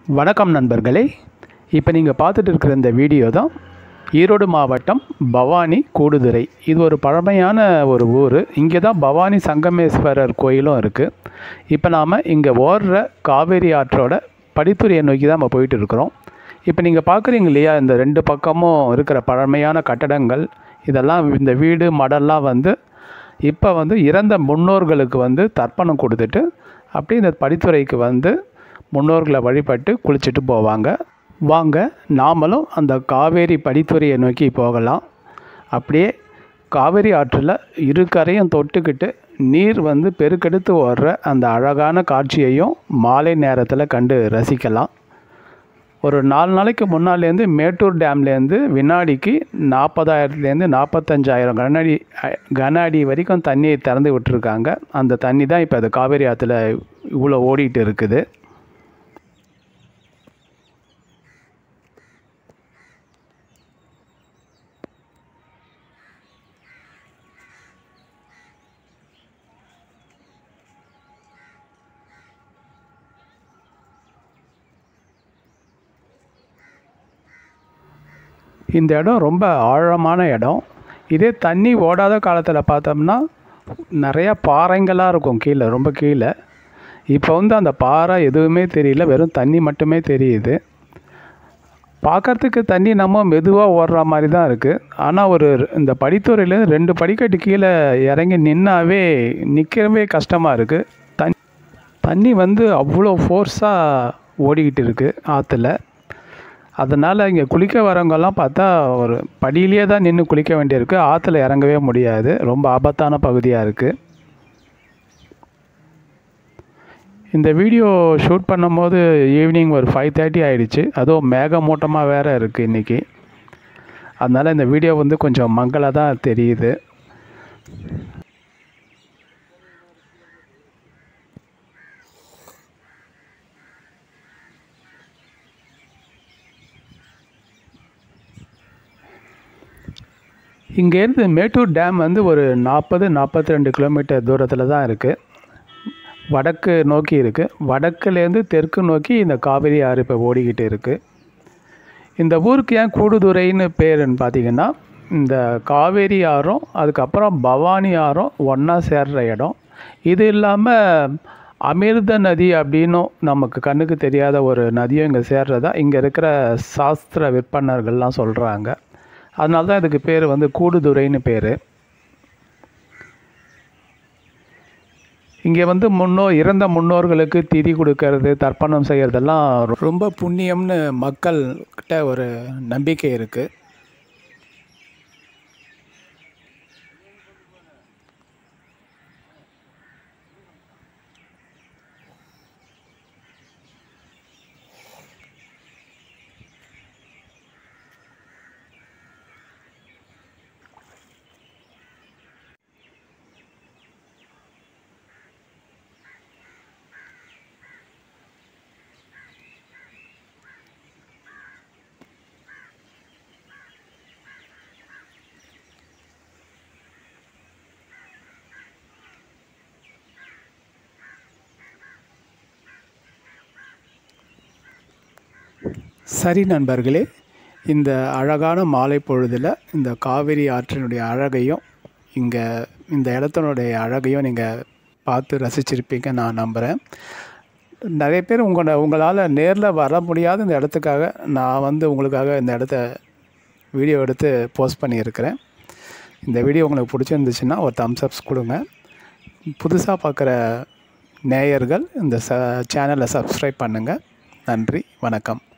வணக்கம் நண்பர்களே இப்போ நீங்கள் பார்த்துட்டு இருக்கிற இந்த வீடியோ தான் ஈரோடு மாவட்டம் பவானி கூடுதுறை இது ஒரு பழமையான ஒரு ஊர் இங்கே தான் பவானி சங்கமேஸ்வரர் கோயிலும் இருக்குது இப்போ நாம் இங்கே ஓடுற காவேரி ஆற்றோட படித்துறையை நோக்கி தான் நம்ம போயிட்டு இருக்கிறோம் இப்போ நீங்கள் பார்க்குறீங்க இல்லையா இந்த ரெண்டு பக்கமும் இருக்கிற பழமையான கட்டடங்கள் இதெல்லாம் இந்த வீடு மடல்லாம் வந்து இப்போ வந்து இறந்த முன்னோர்களுக்கு வந்து தர்ப்பணம் கொடுத்துட்டு அப்படியே இந்த படித்துறைக்கு வந்து முன்னோர்களை வழிபட்டு குளிச்சுட்டு போவாங்க வாங்க நாமளும் அந்த காவேரி படித்துறையை நோக்கி போகலாம் அப்படியே காவேரி ஆற்றில் இரு கரையும் தொட்டுக்கிட்டு நீர் வந்து பெருக்கெடுத்து ஓடுற அந்த அழகான காட்சியையும் மாலை நேரத்தில் கண்டு ரசிக்கலாம் ஒரு நாலு நாளைக்கு முன்னாலேருந்து மேட்டூர் டேம்லேருந்து வினாடிக்கு நாற்பதாயிரத்துலேருந்து நாற்பத்தஞ்சாயிரம் கன அடி அ- கன அடி வரைக்கும் தண்ணியை திறந்து விட்டுருக்காங்க அந்த தண்ணி தான் இப்போ அது காவேரி ஆற்றுல இவ்வளோ ஓடிட்டு இருக்குது இந்த இடம் ரொம்ப ஆழமான இடம் இதே தண்ணி ஓடாத காலத்தில் பார்த்தோம்னா நிறையா பாறைங்களாக இருக்கும் கீழே ரொம்ப கீழே இப்போ வந்து அந்த பாறை எதுவுமே தெரியல வெறும் தண்ணி மட்டுமே தெரியுது பார்க்கறதுக்கு தண்ணி நம்ம மெதுவாக ஓடுற மாதிரி தான் இருக்குது ஆனால் ஒரு இந்த படித்துறையிலேருந்து ரெண்டு படிக்கட்டு கீழே இறங்கி நின்னாவே நிற்கவே கஷ்டமாக இருக்குது தண்ணி தண்ணி வந்து அவ்வளோ ஃபோர்ஸாக ஓடிக்கிட்டு இருக்குது ஆற்றுல அதனால் இங்கே குளிக்க வரவங்கெல்லாம் பார்த்தா ஒரு படியிலேயே தான் நின்று குளிக்க வேண்டியிருக்கு ஆற்றுல இறங்கவே முடியாது ரொம்ப ஆபத்தான பகுதியாக இருக்குது இந்த வீடியோ ஷூட் பண்ணும்போது ஈவினிங் ஒரு ஃபைவ் தேர்ட்டி ஆயிடுச்சு அதுவும் மேகமூட்டமாக வேறு இருக்குது இன்றைக்கி அதனால் இந்த வீடியோ வந்து கொஞ்சம் மங்கலாக தான் தெரியுது இங்கேருந்து மேட்டூர் டேம் வந்து ஒரு நாற்பது நாற்பத்தி ரெண்டு கிலோமீட்டர் தூரத்தில் தான் இருக்குது வடக்கு நோக்கி இருக்குது வடக்குலேருந்து தெற்கு நோக்கி இந்த காவிரி ஆறு இப்போ ஓடிக்கிட்டு இருக்குது இந்த ஊருக்கு ஏன் கூடுதுறைன்னு பேருன்னு பார்த்தீங்கன்னா இந்த காவேரி ஆறும் அதுக்கப்புறம் பவானி ஆறும் ஒன்றா சேர்ற இடம் இது இல்லாமல் அமிர்த நதி அப்படின்னும் நமக்கு கண்ணுக்கு தெரியாத ஒரு நதியும் இங்கே சேர்றதா இங்கே இருக்கிற சாஸ்திர விற்பனர்கள்லாம் சொல்கிறாங்க அதனால தான் இதுக்கு பேர் வந்து கூடுதுறைன்னு பேர் இங்கே வந்து முன்னோர் இறந்த முன்னோர்களுக்கு திதி கொடுக்கறது தர்ப்பணம் செய்கிறதெல்லாம் ரொம்ப புண்ணியம்னு மக்கள்கிட்ட ஒரு நம்பிக்கை இருக்குது சரி நண்பர்களே இந்த அழகான மாலை பொழுதில் இந்த காவிரி ஆற்றினுடைய அழகையும் இங்கே இந்த இடத்தினுடைய அழகையும் நீங்கள் பார்த்து ரசிச்சிருப்பீங்க நான் நம்புகிறேன் நிறைய பேர் உங்களை உங்களால் நேரில் வர முடியாத இந்த இடத்துக்காக நான் வந்து உங்களுக்காக இந்த இடத்த வீடியோ எடுத்து போஸ்ட் பண்ணியிருக்கிறேன் இந்த வீடியோ உங்களுக்கு பிடிச்சிருந்துச்சுன்னா ஒரு தம்ஸ் அப்ஸ் கொடுங்க புதுசாக பார்க்குற நேயர்கள் இந்த ச சேனலை சப்ஸ்கிரைப் பண்ணுங்கள் நன்றி வணக்கம்